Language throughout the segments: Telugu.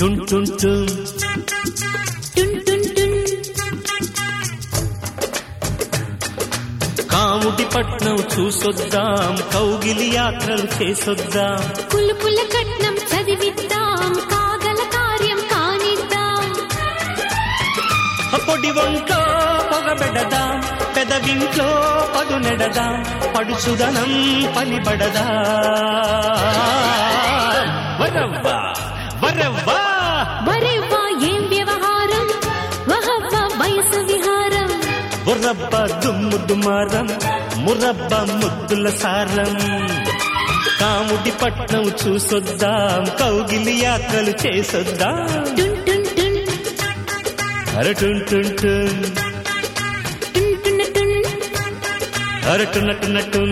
టున్ టున్ టున్ టున్ టున్ టున్ కాముడి పట్నం చూసొద్దాం కౌగిలి యాత్రలు చేసొద్దాం కులుకుల కట్నం చదివిద్దాం కాగల కార్యం కానిద్దాం పొడి వంట్లో పొగబెడదాం పెదవింట్లో పదునెడదాం పడుచుదనం పనిబడదా వరవ్వా వరవ్వా వరేవా ఏం వ్యవహారం వహవ్వ వయసు విహారం బుర్రబ్బ దుమ్ము దుమారం మురబ్బ ముద్దుల సారం కాముడి పట్నం చూసొద్దాం కౌగిలి యాత్రలు చేసొద్దాం టున్ టున్ టున్ అరటున్ టున్ టున్ టున్ టున్ టున్ అరటున్న టున్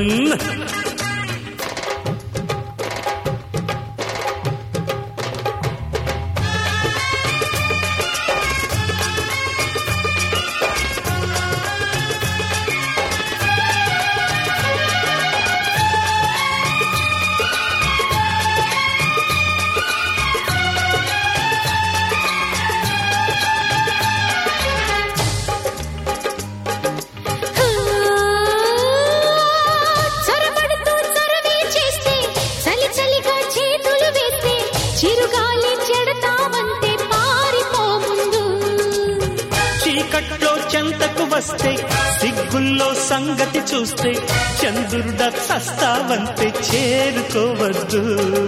చొరబడుతూ చొరవే చేస్తే చలి చలిగా చేతులు వేస్తే చిరుగాలి చెడతావంటే పారిపో ముందు చీకట్లో చెంతకు వస్తే సిగ్గుల్లో సంగతి చూస్తే చంద్రుడ చస్తావంతే చేరుకోవద్దు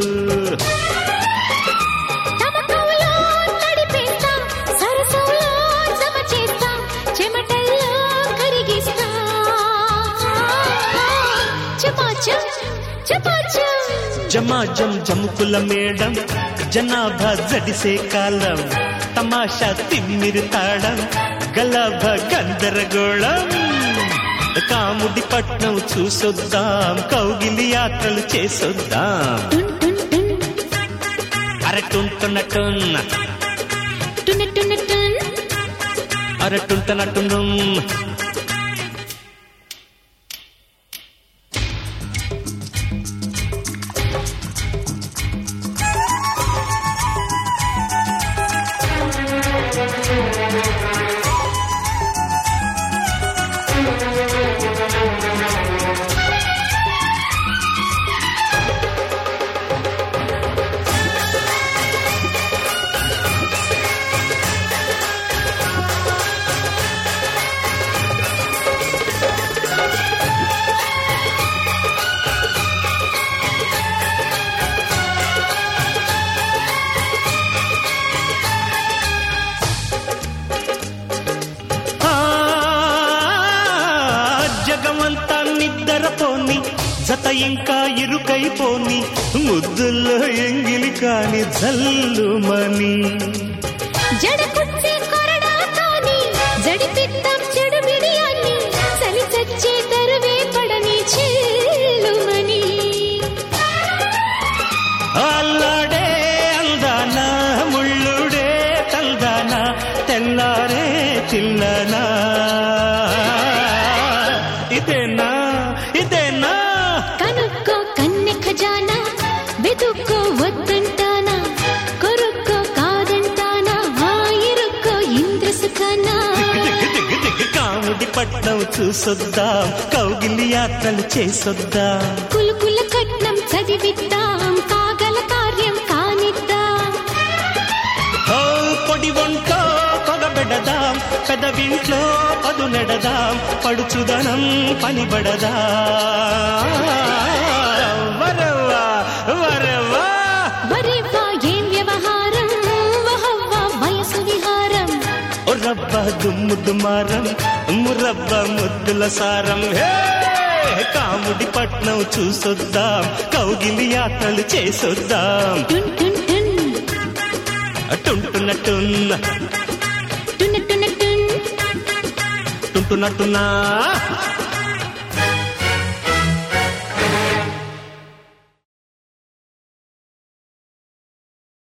తమకంలో తడిపేస్తా సరసంలో జమ చేస్తా చెమటల్లో కరిగిస్తా చపాచం చపాచం జమాజం జముకుల మేడం జనాభా జడిసే కాలం తమాషా తిమ్మిరి తాడం గలభ గందరగోళం కాముడి పట్నం చూసొద్దాం కౌగిలి యాత్రలు చేసొద్దాం టున్ టున్ టున్ అరటుంటున్న టున్న టున్ టున్ టున్ అరటుంటున్న టున్నం ఆ, జగమంతా నిద్రపోని జత ఇంకా ఇరుకైపోని ముద్దుల్లో ఎంగిలి కాని జల్లుమని జడ కుచ్చే కొరడాతోని జడిపిద్దాం చెడు బిడియాన్ని చలి చచ్చే తరువే పడని చెల్లుమని అల్లాడే అందాన ముళ్ళుడే తందాన తెల్లారే చిల్లనా ఇదేనా ఇదేనా కనుక్కో కన్నె ఖజానా వెతుక్కో వద్దంటానా కొరుక్కో కాదంటానా ఆయిరుక్కో ఇంద్ర సుఖానా దిగ్గు దిగ్గు దిగ్గు కాముడి పట్నం చూసొద్దాం కౌగిలి యాత్రలు చేసొద్దాం కులుకుల కట్నం చదివిద్దాం కాగల కార్యం కానిద్దాం ఓ పొడి వంట్లో పొగబెడదాం పెదవింట్లో పదునెడదాం పడుచుదనం పనిబడదా వరవా వరవా వరేవా ఏం వ్యవహారం వహవ్వ వయసు విహారం ఓ రబ్బ దుమ్ము దుమారం మురబ్బ ముద్దుల సారం హే కాముడి పట్నం చూసొద్దాం కౌగిలి యాత్రలు చేసొద్దాం టున్ టున్ టున్ టుంటున్న టున్న టున్ టున్ టున్ టుంటున్న టున్నా